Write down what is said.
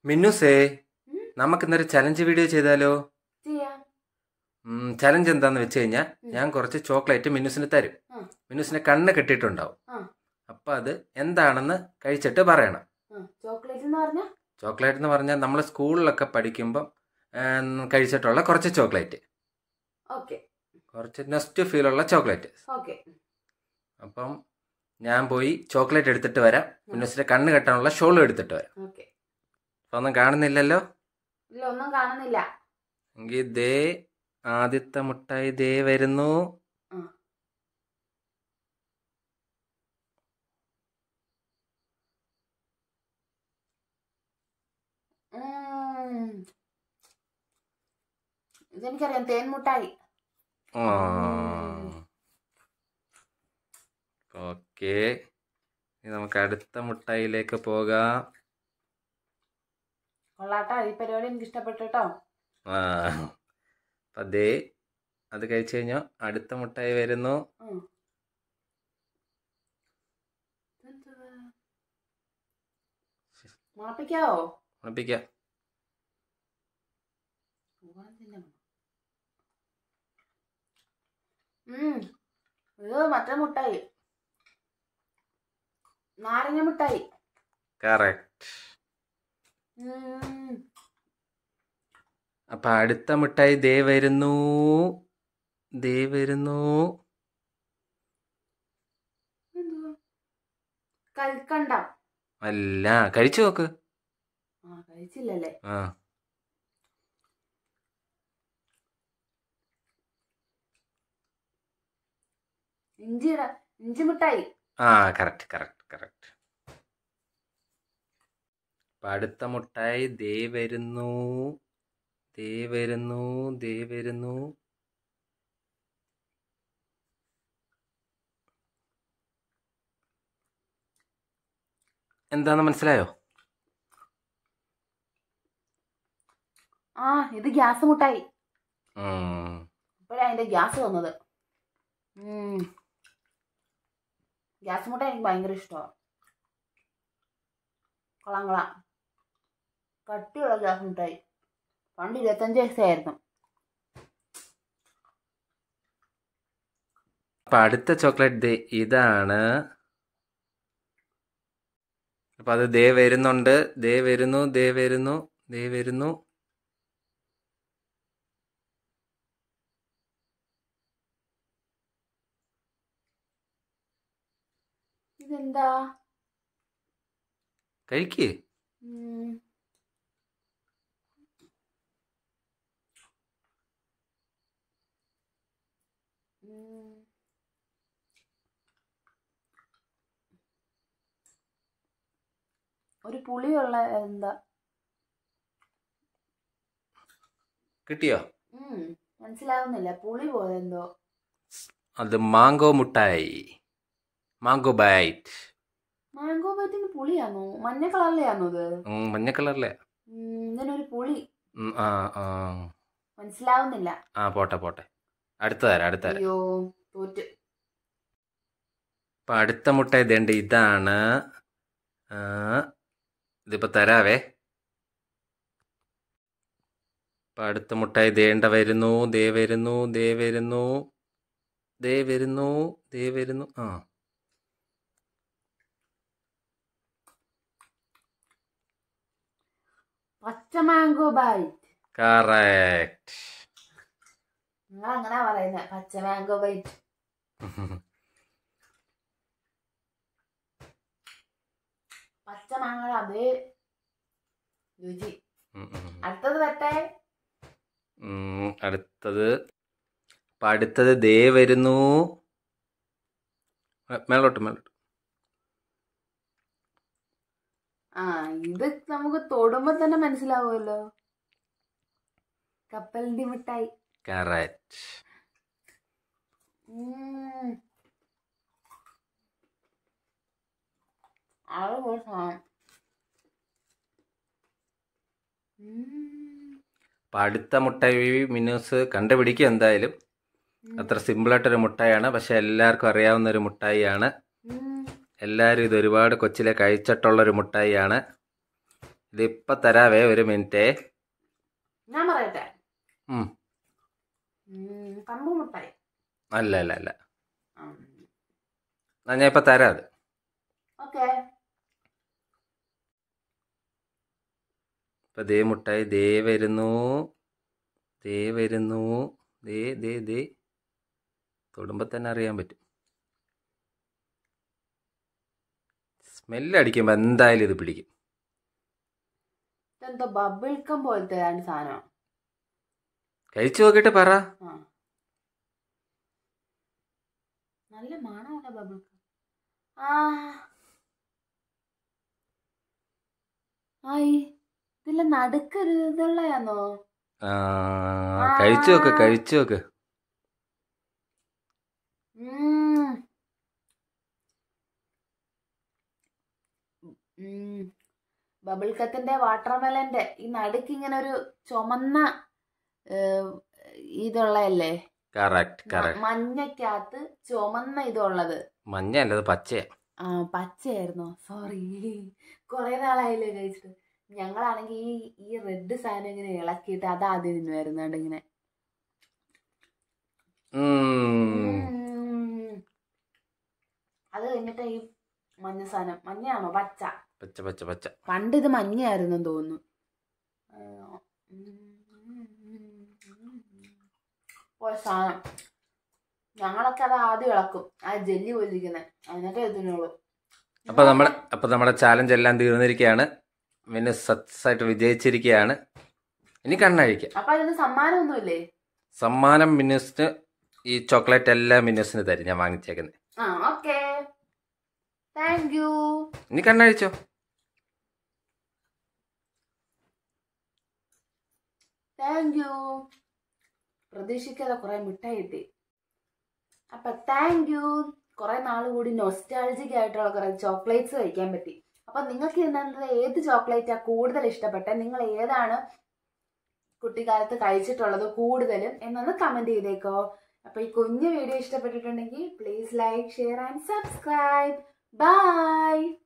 മിന്നുസേ ഉം? നമുക്ക് ഇന്നൊരു ചലഞ്ച് വീഡിയോ ചെയ്താലോ ചെയ്യാം ചലഞ്ച് എന്താന്ന് വെച്ച് കഴിഞ്ഞാൽ ഉം. ഞാൻ കുറച്ച് ചോക്ലേറ്റ് മിന്നുസിന് തരും ആ. മിന്നുസിനെ കണ്ണ് കെട്ടിയിട്ടുണ്ടാവും ആ. അപ്പൊ അത് എന്താണെന്ന് കഴിച്ചിട്ട് പറയണം ചോക്ലേറ്റ് എന്ന് പറഞ്ഞ ചോക്ലേറ്റ് എന്ന് പറഞ്ഞാൽ നമ്മൾ സ്കൂളിലൊക്കെ പഠിക്കുമ്പം ഏം, കഴിച്ചിട്ടുള്ള കുറച്ച് ചോക്ലേറ്റ് ഓക്കെ കുറച്ച് നെസ്റ്റ് ഫീലുള്ള ചോക്ലേറ്റ് ഓക്കെ അപ്പം ഞാൻ പോയി ചോക്ലേറ്റ് എടുത്തിട്ട് വരാം മിന്നുസിന്റെ കണ്ണ് കെട്ടാനുള്ള ഷോളും എടുത്തിട്ട് വരാം ഓക്കെ അപ്പൊ ഒന്നും കാണുന്നില്ലല്ലോ ഇല്ല ഒന്നും കാണുന്നില്ല എങ്കിൽ ദേ ആദ്യത്തെ മുട്ടായി ദേ വരുന്നു ആ. ഉം. ഇതെനിക്കറിയാം തേൻമുട്ടായി ഓക്കെ ഇനി നമുക്ക് അടുത്ത മുട്ടായിലേക്ക് പോകാം കൊള്ളാട്ടോ ഈ പരിപാടി എനിക്ക് ഇഷ്ടപ്പെട്ടു കേട്ടോ ആ അപ്പം അതേ അത് കഴിച്ചു കഴിഞ്ഞാൽ അടുത്ത മുട്ടായി വരുന്നു ഉം. മണപ്പിക്കാവോ ഉണപ്പിക്കാം ഉം. ഇത് മറ്റേ മുട്ടായി നാരങ്ങ മുട്ടായി കറക്റ്റ് ഉം. അപ്പം അടുത്ത മുട്ടായി ദേ വരുന്നു ദേ വരുന്നു എന്തുവാ? കൽക്കണ്ടം അല്ല കഴിച്ചു നോക്ക് ആ കഴിച്ചില്ലല്ലേ ആ ഇഞ്ചിയുടെ ഇഞ്ചി മിഠായി ആ കറക്റ്റ് കറക്റ്റ് കറക്റ്റ് അപ്പം അടുത്ത മുട്ടായി ദേ വരുന്നു ദേ വരുന്നു ദേ വരുന്നു എന്താന്ന് മനസ്സിലായോ ആ ഇത് ഗ്യാസ് മുട്ടായി ഉം. ഇപ്പോഴാണ് അതിന്റെ ഗ്യാസ് വന്നത് ഉം. ഗ്യാസ് മുട്ടായി എനിക്ക് ഭയങ്കര ഇഷ്ടമാണ് കൊള്ളാം കൊള്ളാം കട്ടിയുള്ള ഗ്യാസ് മുട്ടായി പണ്ട് ഇരുപത്തഞ്ച് വയസ്സായിരുന്നു അപ്പൊ അടുത്ത ചോക്ലേറ്റ് ദേ ഇതാണ് അപ്പൊ അത് ദേ വരുന്നുണ്ട് ദേ വരുന്നു ദേ വരുന്നു ദേ വരുന്നു ഇതെന്താ കഴിക്ക് ഉം. ഉം. ഒരു പുളിയുള്ള എന്താ കിട്ടിയോ ഉം, മനസ്സിലാവുന്നില്ല പുളി പോലെ എന്തോ അത് മാങ്കോ മുട്ടായി മാങ്കോ ബൈറ്റ് മാംഗോ ബൈറ്റിന് പുളിയാണോ മഞ്ഞ കളറിലെയാണോ ഇത് ഉം, മഞ്ഞ കളറിലെ ഉം, ഇതിനൊരു പുളി ഉം, ആ ആ മനസ്സിലാവുന്നില്ല ആ പോട്ടെ പോട്ടെ അടുത്ത തരാം അടുത്ത തരാം അയ്യോ തോറ്റ് അപ്പൊ അടുത്ത മുട്ടായി ഇതേണ്ട ഇതാണ് ആ, ഇതിപ്പോ തരാവേ അപ്പൊ അടുത്ത മുട്ടായി ദേണ്ട വരുന്നു ദേ വരുന്നു ദേ വരുന്നു ദേ വരുന്നു ദേ വരുന്നു ആ പച്ച മാംഗോ ബൈറ്റ് കറക്റ്റ് നിങ്ങൾ അങ്ങനെ പറയുന്നത് പച്ച മാംഗോ ബൈറ്റ് പച്ച മാങ്ങ അതേ രുചി അടുത്തത് വരട്ടെ അടുത്തത് അപ്പൊ അടുത്തത് ദേ വരുന്നു മേ- മേലോട്ട് മേലോട്ട് ആ ഇത് നമുക്ക് തൊടുമ്പോ തന്നെ മനസ്സിലാവുമല്ലോ കപ്പലിന്റെ മിഠായി കറക്റ്റ് ഉം. അടിപൊളി സാധനം. ഉം. അപ്പൊ അടുത്ത മുട്ടായി മിന്നൂസ് കണ്ടുപിടിക്കും എന്തായാലും ഉം. അത്ര സിമ്പിളായിട്ടൊരു മുട്ടായിയാണ് പക്ഷെ എല്ലാവർക്കും അറിയാവുന്ന ഒരു മുട്ടായിയാണ് ഉം. എല്ലാവരും ഇത് ഒരുപാട് കൊച്ചിലെ കഴിച്ചിട്ടുള്ളൊരു മുട്ടായിയാണ് ഇതിപ്പം തരാവേ ഒരു മിനിറ്റേ ഞാൻ പറയട്ടെ ഉം. ഉം, കമ്പ് മുട്ടായി അല്ല അല്ല അല്ല എന്നാ ഞാൻ ഇപ്പം തരാം അത് ഓക്കെ ഇപ്പം ദേ മുട്ടായി ദേ വരുന്നു ദേ വരുന്നു ദേ ദേ ദേ തൊടുമ്പോൾ തന്നെ അറിയാൻ പറ്റും സ്മെല്ല് അടിക്കുമ്പോൾ എന്തായാലും ഇത് പിടിക്കും ഇതെന്തോ ബബിൾ കം പോലത്തെ ഏതാണ്ട് സാധനം കഴിച്ചു നോക്കിയിട്ട് പറ ആ നല്ല മണമുള്ള ബബിൾ കം ആ ആയി ഇതിലെ നടുക്കൊരു ഇതുള്ളയാന്നോ ആ, കഴിച്ചു നോക്ക് കഴിച്ചു നോക്ക് ഉം. ഉം. ബബിൾ കത്തിന്റെ വാട്ടർമെലന്റെ ഈ നടുക്ക് ഇങ്ങനെ ഒരു ചുമന്ന ഏഹ്, ഇതുള്ളതല്ലേ കറക്റ്റ് മ- കറക്റ്റ് മഞ്ഞക്കകത്ത് ചുമന്ന ഇതുള്ളത് മഞ്ഞ അല്ല അത് പച്ചയാ ആ പച്ചയായിരുന്നോ സോറി കുറെ നാളായില്ലേ കഴിച്ചിട്ട് ഞങ്ങളാണെങ്കിൽ ഈ ഈ റെഡ് സാധനം ഇങ്ങനെ ഇളക്കിയിട്ട് അത് ആദ്യം തിന്നുമായിരുന്നു കണ്ടോ ഇങ്ങനെ ഉം. ഉം. അത് കഴിഞ്ഞിട്ട് ഈ മഞ്ഞ സാധനം മഞ്ഞയാണോ പച്ച പച്ച പച്ച പച്ച പണ്ട് ഇത് മഞ്ഞയായിരുന്നു തോന്നുന്നു ആ, ഉം. ഒരു സാധനം ഞങ്ങളൊക്കെ അത് ആദ്യം ഇളക്കും ആ ജെല്ലി പോലിരിക്കുന്നത് എന്നിട്ടേ ഇതിനുള്ളൂ അപ്പൊ നമ്മുടെ അപ്പൊ നമ്മുടെ ചാലഞ്ച് എല്ലാം തീർന്നിരിക്കുകയാണ് മിന്നു സക്സസ് ആയിട്ട് വിജയിച്ചിരിക്കുകയാണ് ഇനി കണ്ണഴിക്കാം അപ്പൊ അതിന് സമ്മാനമൊന്നുമില്ലേ സമ്മാനം മിന്നുസിന് ഈ ചോക്ലേറ്റ് എല്ലാം മിന്നുസിന് തരും ഞാൻ വാങ്ങിച്ചേക്കുന്നത് ആ ഓക്കെ താങ്ക് യു ഇനി കണ്ണഴിച്ചോ താങ്ക് യു പ്രതീക്ഷിക്കാതെ കുറെ മിഠായി കിട്ടി അപ്പൊ താങ്ക് യു കുറെ നാൾ കൂടി നൊസ്റ്റാൾജിക് ആയിട്ടുള്ള കുറെ ചോക്ലേറ്റ്സ് കഴിക്കാൻ പറ്റി അപ്പൊ നിങ്ങൾക്ക് ഇതിനകത്ത് ഏത് ചോക്ലേറ്റാ കൂടുതൽ ഇഷ്ടപ്പെട്ടത് നിങ്ങൾ ഏതാണ് കുട്ടിക്കാലത്ത് കഴിച്ചിട്ടുള്ളത് കൂടുതലും എന്നൊന്ന് കമന്റ് ചെയ്തേക്കോ അപ്പൊ ഈ കുഞ്ഞു വീഡിയോ ഇഷ്ടപ്പെട്ടിട്ടുണ്ടെങ്കിൽ please like share and subscribe by